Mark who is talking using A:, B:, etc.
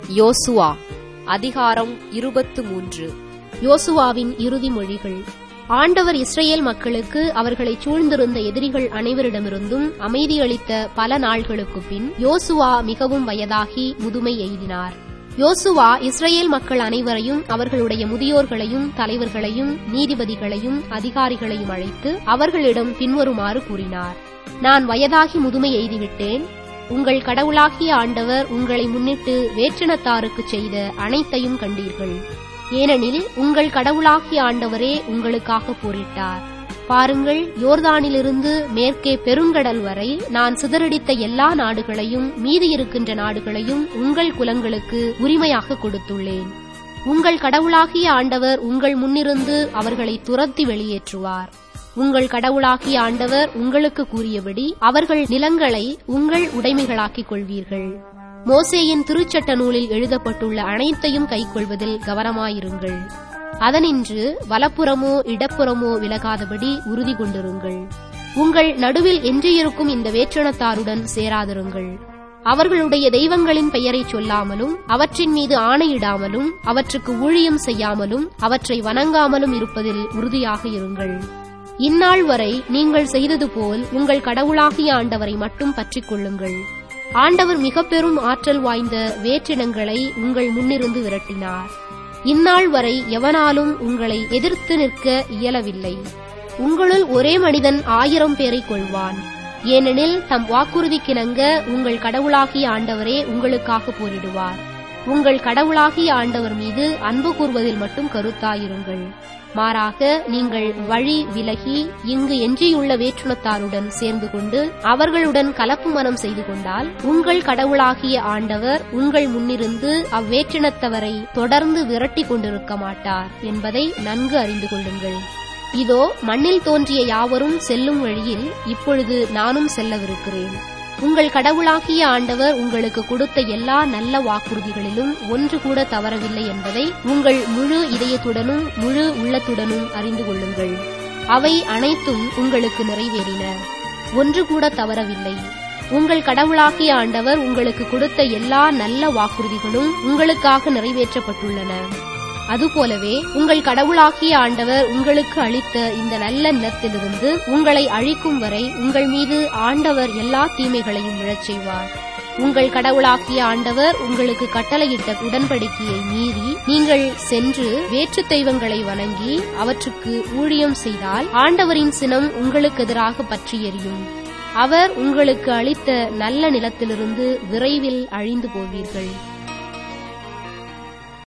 A: யோசுவா அதிகாரம் இருபத்து மூன்று
B: யோசுவாவின் இறுதி மொழிகள் ஆண்டவர் இஸ்ரேல் மக்களுக்கு அவர்களை சூழ்ந்திருந்த எதிரிகள் அனைவரிடமிருந்தும் அமைதியளித்த பல நாள்களுக்குப் பின் யோசுவா மிகவும் வயதாகி முதுமை எய்தினார் யோசுவா இஸ்ரேல் மக்கள் அனைவரையும் அவர்களுடைய முதியோர்களையும் தலைவர்களையும் நீதிபதிகளையும் அதிகாரிகளையும் அழைத்து அவர்களிடம் பின்வருமாறு கூறினார் நான் வயதாகி முதுமை எய்திவிட்டேன் உங்கள் கடவுளாகிய ஆண்டவர் உங்களை முன்னிட்டு வேற்றினத்தாருக்கு செய்த அனைத்தையும் கண்டீர்கள் ஏனெனில் உங்கள் கடவுளாகிய ஆண்டவரே உங்களுக்காக போரிட்டார் பாருங்கள் யோர்தானிலிருந்து மேற்கே பெருங்கடல் வரை நான் சிதறடித்த எல்லா நாடுகளையும் மீதி இருக்கின்ற நாடுகளையும் உங்கள் குலங்களுக்கு உரிமையாக கொடுத்துள்ளேன் உங்கள் கடவுளாகிய ஆண்டவர் உங்கள் முன்னிருந்து அவர்களை துரத்தி வெளியேற்றுவார் உங்கள் கடவுளாகிய ஆண்டவர் உங்களுக்கு கூறியபடி அவர்கள் நிலங்களை உங்கள் உடைமைகளாக்கிக் கொள்வீர்கள் மோசேயின் திருச்சட்ட நூலில் எழுதப்பட்டுள்ள அனைத்தையும் கைக்கொள்வதில் கவனமாயிருங்கள் அதனின்று வலப்புறமோ இடப்புறமோ விலகாதபடி உறுதி கொண்டிருங்கள் உங்கள் நடுவில் எஞ்சியிருக்கும் இந்த வேற்றினத்தாருடன் சேராதிருங்கள் அவர்களுடைய தெய்வங்களின் பெயரை சொல்லாமலும் அவற்றின் மீது ஆணையிடாமலும் அவற்றுக்கு ஊழியம் செய்யாமலும் அவற்றை வணங்காமலும் இருப்பதில் உறுதியாக இருங்கள் இந்நாள் வரை நீங்கள் செய்தது போல் உங்கள் கடவுளாகிய ஆண்டவரை மட்டும் பற்றிக் கொள்ளுங்கள் ஆண்டவர் மிக பெரும் ஆற்றல் வாய்ந்த வேற்றினங்களை உங்கள் முன்னிருந்து விரட்டினார் இந்நாள் வரை எவனாலும் உங்களை எதிர்த்து நிற்க இயலவில்லை உங்களுள் ஒரே மனிதன் ஆயிரம் பேரை கொள்வான் ஏனெனில் தம் வாக்குறுதிக்கிணங்க உங்கள் கடவுளாகிய ஆண்டவரே உங்களுக்காக போரிடுவார் உங்கள் கடவுளாகிய ஆண்டவர் மீது அன்பு கூர்வதில் மட்டும் கருத்தாயிருங்கள் மாறாக நீங்கள் வழி விலகி இங்கு எஞ்சியுள்ள வேற்றுணத்தாருடன் சேர்ந்து கொண்டு அவர்களுடன் கலப்பு மனம் செய்து கொண்டால் உங்கள் கடவுளாகிய ஆண்டவர் உங்கள் முன்னிருந்து அவ்வேற்றினத்தவரை தொடர்ந்து விரட்டி கொண்டிருக்க மாட்டார் என்பதை நன்கு அறிந்து கொள்ளுங்கள் இதோ மண்ணில் தோன்றிய யாவரும் செல்லும் வழியில் இப்பொழுது நானும் செல்லவிருக்கிறேன் உங்கள் கடவுளாகிய ஆண்டவர் உங்களுக்கு கொடுத்த எல்லா நல்ல வாக்குறுதிகளிலும் ஒன்று கூட தவறவில்லை என்பதை உங்கள் முழு இதயத்துடனும் முழு உள்ளத்துடனும் அறிந்து கொள்ளுங்கள் அவை அனைத்தும் உங்களுக்கு நிறைவேறின ஒன்று கூட தவறவில்லை உங்கள் கடவுளாகிய ஆண்டவர் உங்களுக்கு கொடுத்த எல்லா நல்ல வாக்குறுதிகளும் உங்களுக்காக நிறைவேற்றப்பட்டுள்ளன அதுபோலவே உங்கள் கடவுளாகிய ஆண்டவர் உங்களுக்கு அளித்த இந்த நல்ல நிலத்திலிருந்து உங்களை அழிக்கும் வரை உங்கள் மீது ஆண்டவர் எல்லா தீமைகளையும் விழச் செய்வார் உங்கள் கடவுளாகிய ஆண்டவர் உங்களுக்கு கட்டளையிட்ட உடன்படிக்கையை மீறி நீங்கள் சென்று வேற்று தெய்வங்களை வணங்கி அவற்றுக்கு ஊழியம் செய்தால் ஆண்டவரின் சினம் உங்களுக்கு எதிராக பற்றி எரியும் அவர் உங்களுக்கு அளித்த நல்ல நிலத்திலிருந்து விரைவில் அழிந்து போவீர்கள்